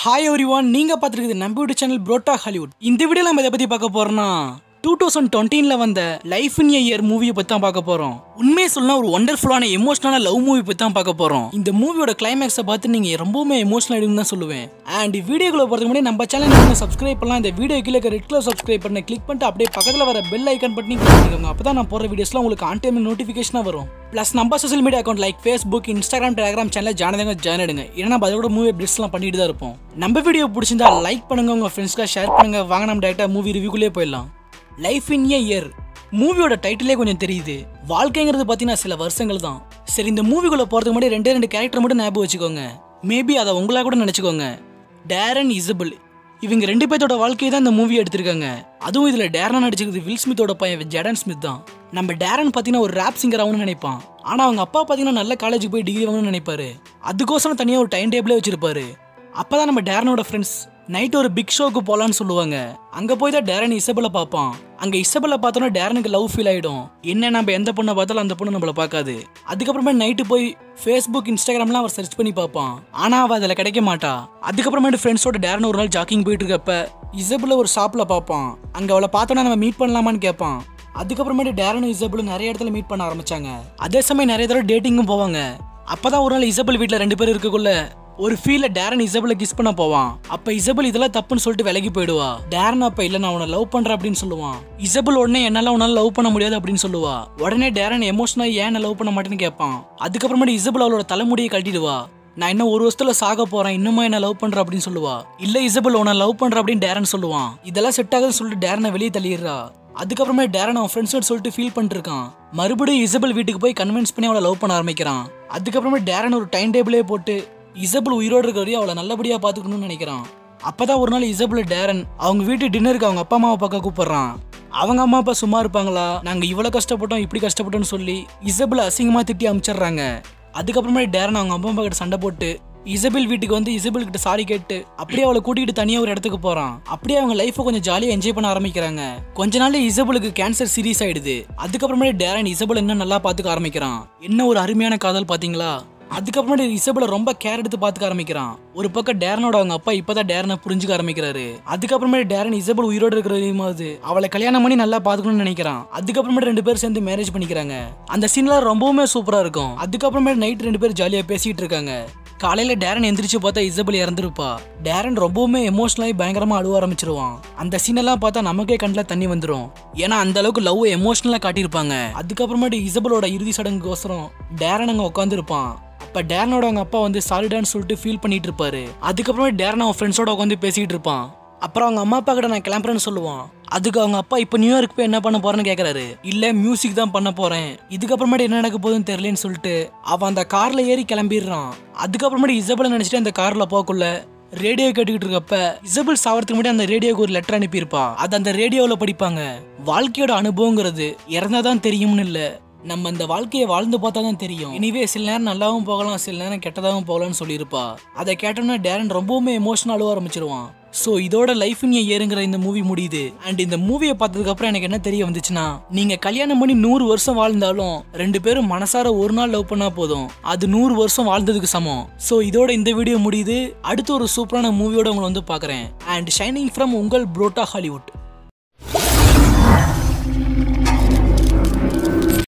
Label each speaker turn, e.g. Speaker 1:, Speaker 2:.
Speaker 1: hi every one நீங்கள் பார்த்துருக்குது நம்ம YouTube channel parotta Hollywood இந்த வீடியோவில் நம்ம இதை பற்றி பார்க்க போகிறோம்னா டூ தௌசண்ட் டுவெண்ட்டீனில் வந்த லைஃப் இன் இயர் மூவியை பற்றி தான் பார்க்க போகிறோம் உண்மையை சொல்லலாம் ஒரு ஒண்டர்ஃபுல்லான எமோஷனலான லவ் மூவி பற்றி தான் பார்க்க போகிறோம் இந்த மூவியோட கிளைமேக்ஸை பார்த்து நீங்கள் ரொம்பவுமே எமோஷனல் ஆகிடும் தான் சொல்லுவேன் அண்ட் வீடியோக்குள்ள போகிறதுக்கு முன்னாடி நம்ம சேனல் நீங்கள் சப்ஸ்கிரைப் பண்ணலாம் இந்த வீடியோ கீழே ரெட் கலர் சப்ஸ்கிரைப் பண்ண கிளிக் பண்ணிட்டு அப்படியே பக்கத்தில் வர பெல் ஐக்கன் பட்டனையும் கிளிக் பண்ணிக்கோங்க அப்போ தான் நான் போகிற வீடியோஸ்லாம் உங்களுக்கு ஆன் டைம் நோட்டிஃபிகேஷனாக வரும் ப்ளஸ் நம்ம social media account like Facebook Instagram Telegram சேனலில் ஜானதங்க ஜாயின் ஆயிடுங்க ஏன்னா நம்ம அதோட மூவி அப்டேட்ஸ்லாம் பண்ணிட்டு தான் இருப்போம் நம்ம வீடியோ பிடிச்சிருந்தா லைக் பண்ணுங்க உங்கள் ஃப்ரெண்ட்ஸ்க்காக ஷேர் பண்ணுங்க வாங்க நம்ம டேரெக்டாக மூவி ரிவ்யூக்குள்ளே போயிடலாம் லைஃப் இன் ஏ இயர் மூவியோட டைட்டிலே கொஞ்சம் தெரியுது வாழ்க்கைங்கிறது பார்த்தீங்கன்னா சில வருஷங்கள் தான் சரி இந்த மூவிக்குள்ள போகிறதுக்கு முன்னாடி ரெண்டே ரெண்டு கேரக்டர் மட்டும் ஞாபகம் வச்சுக்கோங்க மேபி அதை உங்களா கூட நினச்சிக்கோங்க டேரன் இசபிள் இவங்க ரெண்டு பேர்த்தோட வாழ்க்கையை தான் இந்த மூவி எடுத்திருக்காங்க அதுவும் இதில் டேரன் நடிச்சிருக்கிறது வில் ஸ்மித்தோட பையன் ஜெடன் ஸ்மித் தான் நம்ம டேரன் பார்த்தீங்கன்னா ஒரு ரேப் சிங்கர் ஆகணும்னு நினைப்பான் ஆனால் அவங்க அப்பா பார்த்தீங்கன்னா நல்ல காலேஜுக்கு போய் டிகிரி வாங்கணும்னு நினைப்பாரு அதுக்கோசரம் தனியாக ஒரு டைம் டேபிளே வச்சிருப்பாரு அப்பதான் நம்ம டேரனோட ஃப்ரெண்ட்ஸ் நைட் ஒரு பிக் ஷோக்கு போலான்னு சொல்லுவாங்க அங்க போய் தான் டேரன் இசபெல்ல பார்ப்பான் அங்க இசபெல்ல பார்த்தோன்னா டேரனுக்கு லவ் ஃபீல் ஆயிடும் என்ன நம்ம எந்த பொண்ணை பார்த்தாலும் அந்த பொண்ணு நம்மள பார்க்காது அதுக்கப்புறமா நைட்டு போய் ஃபேஸ்புக் இன்ஸ்டாகிராம்லாம் அவர் சர்ச் பண்ணி பார்ப்பான் ஆனா அவ அதில் கிடைக்க மாட்டா அதுக்கப்புறமேட்டு ஃப்ரெண்ட்ஸோட டேரன் ஒரு நாள் ஜாக்கிங் போயிட்டு இருக்கப்ப இசபெல்ல ஒரு ஷாப்ல பார்ப்பான் அங்க அவளை பார்த்தோன்னா நம்ம மீட் பண்ணலாமான்னு கேட்பான் அதுக்கப்புறமேட்டு டேரனும் இசபெலும் நிறைய இடத்துல மீட் பண்ண ஆரம்பிச்சாங்க அதே சமயம் நிறைய தடவை டேட்டிங்கும் போவாங்க அப்பதான் ஒரு நாள் இசபெல் வீட்டில் ரெண்டு பேரும் இருக்கக்குள்ள ஒரு ஃபீல்ல டேரன் இசபெலை கிஸ் பண்ண போவான் அப்ப இசபெல் இதெல்லாம் தப்புன்னு சொல்லிட்டு விலகி போயிடுவா டேரன் அப்ப இல்ல நான் உன்னை லவ் பண்றேன் அப்படின்னு சொல்லுவான் இசபெல் உடனே என்னால உன்னால லவ் பண்ண முடியாது அப்படின்னு சொல்லுவா உடனே டேரன் எமோஷனா ஏன் லவ் பண்ண மாட்டேன்னு கேட்பான் அதுக்கப்புறமேட்டு இசபெல் அவளோட தலைமுடியை கட்டிடுவா நான் இன்னும் ஒரு வருஷத்துல சாக போறேன் இன்னுமா என்ன லவ் பண்ற அப்படின்னு சொல்லுவா இல்ல இசபெல் உன்னை லவ் பண்ற அப்படின்னு டேரன் சொல்லுவான் இதெல்லாம் செட் ஆகுதுன்னு சொல்லிட்டு டேரனை வெளியே தள்ளிடுறா அதுக்கப்புறமே டேரன் அவன் ஃப்ரெண்ட்ஸோட சொல்லிட்டு ஃபீல் பண்ணிட்டு இருக்கான் மறுபடியும் இசபெல் வீட்டுக்கு போய் கன்வின்ஸ் பண்ணி அவளை லவ் பண்ண ஆரம்பிக்கிறான் அதுக்கப்புறமே டேரன் ஒரு டைம் டேபிளே போட்டு இசபெல் உயிரோடு இருக்க வரையும் அவளை நல்லபடியா பாத்துக்கணும்னு நினைக்கிறான் அப்பதான் ஒரு நாள் இசபெல் டேரன் அவங்க வீட்டு டின்னருக்கு அவங்க அப்பா அம்மாவை பார்க்க கூப்பிடுறான் அவங்க அம்மா அப்பா சும்மா இருப்பாங்களா நாங்க இவ்வளவு கஷ்டப்பட்டோம் இப்படி கஷ்டப்பட்டோம்னு சொல்லி இசபெல் அசிங்கமா திட்டி அமிச்சிடுறாங்க அதுக்கப்புறமே டேரன் அவங்க அம்மா அப்பா கிட்ட சண்டை போட்டு இசபெல் வீட்டுக்கு வந்து இசபெல் கிட்ட சாரி கேட்டு அப்படியே அவளை கூட்டிகிட்டு தனியா ஒரு இடத்துக்கு போறான் அப்படியே அவங்க லைஃபை கொஞ்சம் ஜாலியா என்ஜாய் பண்ண ஆரம்பிக்கிறாங்க கொஞ்ச நாள்ல இசபெலுக்கு கேன்சர் சீரியஸ் ஆயிடுது அதுக்கப்புறமே டேரன் இசபெல் இன்னும் நல்லா பாத்துக்க ஆரம்பிக்கிறான் என்ன ஒரு அருமையான காதல் பாத்தீங்களா அதுக்கப்புறமே இசபெல ரொம்ப கேர் எடுத்து பாத்துக்க ஆரம்பிக்கிறான் ஒரு பக்கம் டேரனோட அவங்க அப்பா இப்பதான் டேரனை புரிஞ்சுக்க ஆரம்பிக்கிறாரு அதுக்கப்புறமே டேரன் இசபெல் உயிரோடு இருக்கிற வரையுமாவது அவளை கல்யாணம் பண்ணி நல்லா பாத்துக்கணும்னு நினைக்கிறான் அதுக்கப்புறமே ரெண்டு பேரும் சேர்ந்து மேரேஜ் பண்ணிக்கிறாங்க அந்த சீன்லாம் ரொம்பவுமே சூப்பரா இருக்கும் அதுக்கப்புறமே நைட் ரெண்டு பேரும் ஜாலியா பேசிட்டு இருக்காங்க காலையில டேரன் எந்திரிச்சு பார்த்தா இசபெல் இறந்துருப்பா டேரன் ரொம்பவுமே எமோஷனலாகி பயங்கரமா அழுவ ஆரம்பிச்சிருவான் அந்த சீனெல்லாம் பார்த்தா நமக்கே கண்ணில் தண்ணி வந்துடும் ஏன்னா அந்த அளவுக்கு லவ் எமோஷனலா காட்டியிருப்பாங்க அதுக்கப்புறமேட்டு இசபெலோட இறுதி சடங்குக்கோசரம் டேரன் அங்க உட்காந்துருப்பான் அப்ப டேரனோட அவங்க அப்பா வந்து சாலிடான்னு சொல்லிட்டு ஃபீல் பண்ணிட்டு இருப்பாரு அதுக்கப்புறமே டேரன் அவன் ஃப்ரெண்ட்ஸோட உட்காந்து பேசிட்டு இருப்பான் அப்புறம் அவங்க அம்மா அப்பா கிட்ட நான் கிளம்புறேன்னு சொல்லுவான் அதுக்கு அவங்க அப்பா இப்போ நியூயார்க் போய் என்ன பண்ண போறேன்னு கேக்குறாரு இல்ல மியூசிக் தான் பண்ண போறேன் இதுக்கப்புறமேட்டு என்ன நடக்க போகுதுன்னு தெரியலன்னு சொல்லிட்டு அவன் அந்த கார்ல ஏறி கிளம்பிடுறான் அதுக்கப்புறமேட்டு இசபெல நினைச்சிட்டு அந்த கார்ல போக்குள்ள ரேடியோ கேட்டுக்கிட்டு இருக்கப்ப இசபெல் சாவறதுக்கு முன்னாடி அந்த ரேடியோக்கு ஒரு லெட்டர் அனுப்பியிருப்பா அது அந்த ரேடியோவில் படிப்பாங்க வாழ்க்கையோட அனுபவங்கிறது இறந்தாதான் தெரியும்னு இல்லை நம்ம இந்த வாழ்க்கையை வாழ்ந்து பார்த்தா தான் தெரியும் இனிவே சில நேரம் நல்லாவும் போகலாம் சில நேரம் கெட்டதாகவும் போகலாம்னு சொல்லியிருப்பா அதை கேட்டோன்னா டேரன் ரொம்பவுமே எமோஷனல் அழுவ ஆரம்பிச்சிருவான் ஸோ இதோட லைஃப் இன் ஏறுங்கிற இந்த மூவி முடியுது அண்ட் இந்த மூவியை பார்த்ததுக்கு அப்புறம் எனக்கு என்ன தெரிய வந்துச்சுன்னா நீங்க கல்யாணம் பண்ணி நூறு வருஷம் வாழ்ந்தாலும் ரெண்டு பேரும் மனசார ஒரு நாள் லவ் பண்ணா போதும் அது நூறு வருஷம் வாழ்ந்ததுக்கு சமம் ஸோ இதோட இந்த வீடியோ முடியுது அடுத்து ஒரு சூப்பரான மூவியோட உங்களை வந்து பார்க்குறேன் அண்ட் ஷைனிங் ஃப்ரம் உங்கள் புரோட்டா ஹாலிவுட்